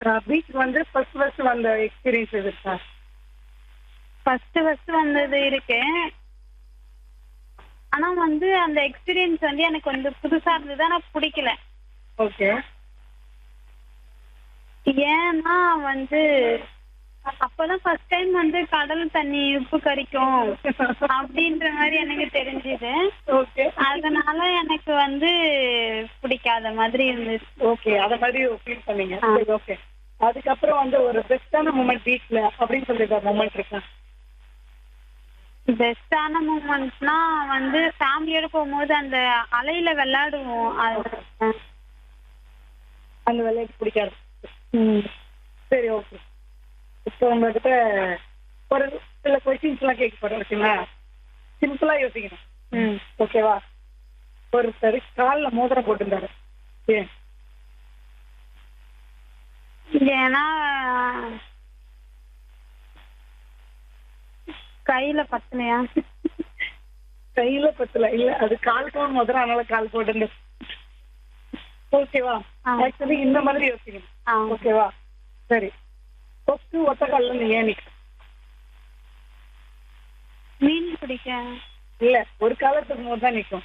Beach வந்து first first வந்த experience இது சார் ஃபர்ஸ்ட் ஃபர்ஸ்ட் வந்தது இருக்கு ஆனா வந்து அந்த எக்ஸ்பீரியன்ஸ் வந்து எனக்கு வந்து புதுசா இருந்தது ஆனா பிடிக்கல ஓகே ஏன்னா வந்து அப்பதான் ஃபர்ஸ்ட் டைம் வந்து கடல் தண்ணி உப்பு கரிக்கும் அப்படின்ற மாதிரி எனக்கு தெரிஞ்சது ஓகே அதனால எனக்கு வந்து பிடிக்காத மாதிரி இருந்துச்சு ஓகே அத மாதிரி ஃபீல் பண்ணீங்க ஆ. சரி ஓகே அதுக்கப்புறம் வந்து ஒரு பெஸ்டான மூமெண்ட் பீச்ல அப்படின்னு சொல்லிட்டு ஒரு மூமெண்ட் இருக்கா பெஸ்டான மூமெண்ட்ஸ்னா வந்து ஃபேமிலியோட போகும்போது அந்த அலையில விளையாடுவோம் அது அந்த விளையாட்டு பிடிக்காது ம். சரி ஓகே இப்போ உங்ககிட்ட ஒரு சில கொஸ்டின்ஸ் எல்லாம் கேட்க போறேன் ஓகேங்களா சிம்பிளா யோசிக்கணும் ம். ஓகேவா ஒருத்தர் காலில் மோதிரம் போட்டிருந்தாரு ஏன் ஏன்னா கையில பத்தலையா கையில பத்தல இல்ல அது கால் பவுன் மோதிரம் அதனால கால் போட்டிருந்தது ஓகேவா ஆ. ஆக்சுவலி இந்த மாதிரி யோசிக்கணும் ஆ. ஓகேவா சரி கொக்கு ஒத்த காலில் நீ ஏன் நிக்க மீன் பிடிக்க இல்ல ஒரு காலத்துக்கு போது தான் நிக்கும்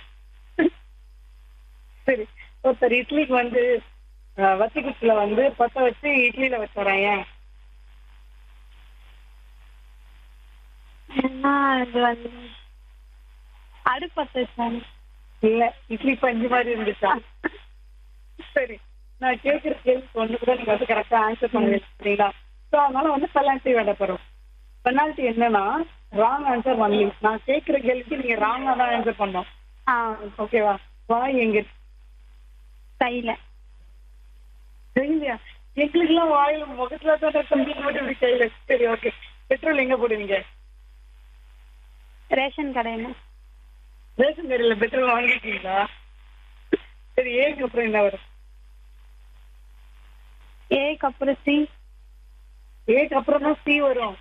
சரி ஒருத்தர் இட்லிக்கு வந்து அஹ், வத்தி குச்சில வந்து பத்த வச்சு இட்லியில வச்சுறேன் ஏன் ஏன்னா இது வந்து அடுப்பத்து வச்சாங்க இல்ல இட்லி பஞ்சு மாதிரி இருந்துச்சா சரி நான் கேட்கிற கேள்விக்கு ஒண்ணு கூட நீங்க வந்து கரெக்டா ஆன்சர் பண்ணுவீங்க சரிங்களா ஸோ அதனால வந்து பெனால்ட்டி விட போறோம் பெனால்ட்டி என்னன்னா ராங் ஆன்சர் ஒன்லி நான் கேட்கிற கேள்விக்கு நீங்க ராங்கா தான் ஆன்சர் பண்ணோம் ஆ ஓகேவா வாய் எங்க கையில சரிங்களா எங்களுக்குலாம் வாயில முகத்துல தான் தம்பி மட்டும் இப்படி கையில சரி ஓகே பெட்ரோல் எங்க போடுவீங்க ரேஷன் கடையில ரேஷன் கடையில பெட்ரோல் வாங்கிட்டீங்களா சரி ஏக்கு அப்புறம் என்ன வரும் ஏக்கு அப்புறம் சி ஏக்கு அப்புறம் தான் சி வரும்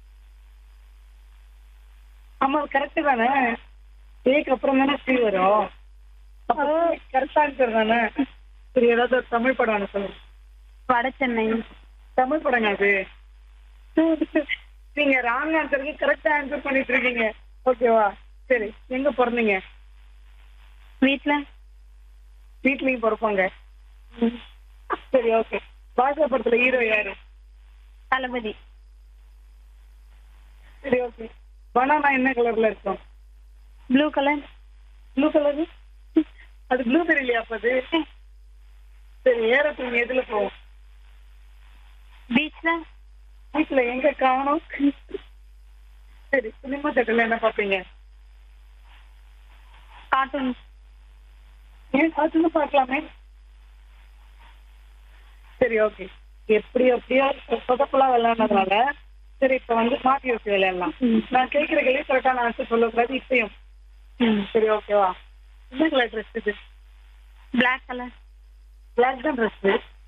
ஆமா கரெக்ட் தானே ஏக்கு அப்புறம் தானே சி வரும் அப்போ கரெக்டா ஆன்சர் தானே சரி ஏதாவது ஒரு தமிழ் படம் ஒண்ணு சொல்லுங்க வட சென்னை தமிழ் படங்க அது நீங்க ராங் ஆன்சருக்கு கரெக்டா ஆன்சர் பண்ணிட்டு இருக்கீங்க ஓகேவா சரி எங்க பிறந்தீங்க வீட்டுல வீட்லயும் பிறப்பாங்க சரி ஓகே பாஷா படத்துல ஹீரோ யாரு தளபதி சரி ஓகே பனானா என்ன கலர்ல இருக்கும் ப்ளூ கலர் ப்ளூ கலர் அது ப்ளூ தெரியலையா அப்ப அது சரி ஏரோப்ளேன் எதுல போகும் பீச்ல வீட்டுல எங்க காணும் சரி சினிமா தேட்டர்ல என்ன பாப்பீங்க கார்ட்டூன் ஏன் காட்டுன்னு பார்க்கலாமே சரி ஓகே எப்படி எப்படியோ சொதப்பலா விளையாடுறதுனால சரி இப்ப வந்து மாத்தி யோசி விளையாடலாம் ம். நான் கேட்கிற கேள்வி கரெக்டான ஆன்சர் சொல்லக்கூடாது இப்பயும் சரி ஓகேவா என்ன கலர் ட்ரெஸ் இது பிளாக் கலர் பிளாக் தான் ட்ரெஸ்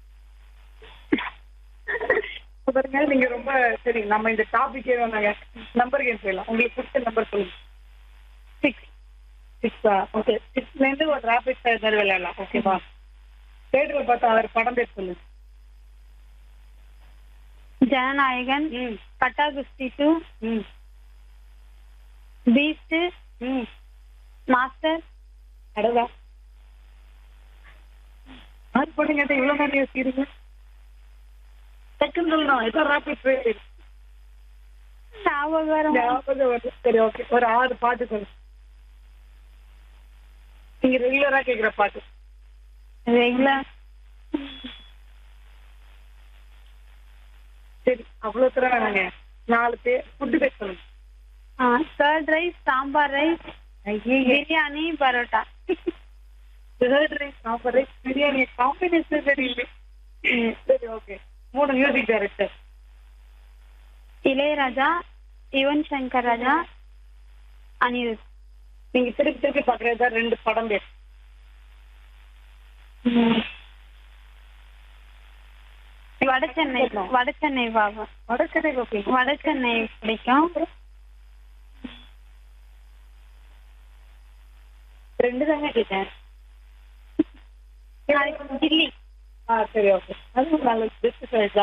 பாருங்க நீங்க ரொம்ப சரி நம்ம இந்த டாபிக்கே வேணாங்க நம்பர் கேம் போயிடலாம் உங்களுக்கு பிடிச்ச நம்பர் சொல்லுங்க சிக்ஸ் சிக்ஸா ஓகே சிக்ஸ்ல இருந்து ஒரு ரேபிட் ஃபயர் மாதிரி விளையாடலாம் ஓகேவா தேட்டரில் பார்த்தா அவர் படம் பேர் சொல்லுங்க ஜனநாயகன் ம் கட்டா குஸ்தி டூ ம் பீஸ்ட் ம் மாஸ்டர் அடவா ஆட் பண்ணுங்க இவ்வளவு நேரம் யோசிக்கிறீங்க செகண்ட் சொல்லணும் ஏதோ ரேபிட் ஃபயர் ஞாபகம் வரும் ஞாபகம் வருது சரி ஓகே ஒரு ஆறு பாட்டு சொல்லு நீங்க ரெகுலரா கேக்குற பாட்டு ரெகுலர் சரி அவ்வளவு தூரம் வேணாங்க நாலு பேர் ஃபுட்டு பேர் சொல்லுங்க curd rice sambar rice biryani parotta third rice sambar rice biryani combination தெரியல சரி ஓகே மூணு மியூசிக் டைரக்டர் இளையராஜா யுவன் சங்கர் ராஜா அனிருத் நீங்க திருப்பி திருப்பி பாக்குறதா ரெண்டு படம் பேர் வட சென்னை வட சென்னை பாபா வடக்கடை ஓகே வட சென்னை பிடிக்கும் ரெண்டு தாங்க கேட்டேன் அது கில்லி ஆ சரி ஓகே அது ஒரு நல்ல பெஸ்ட் சாய்ஸ்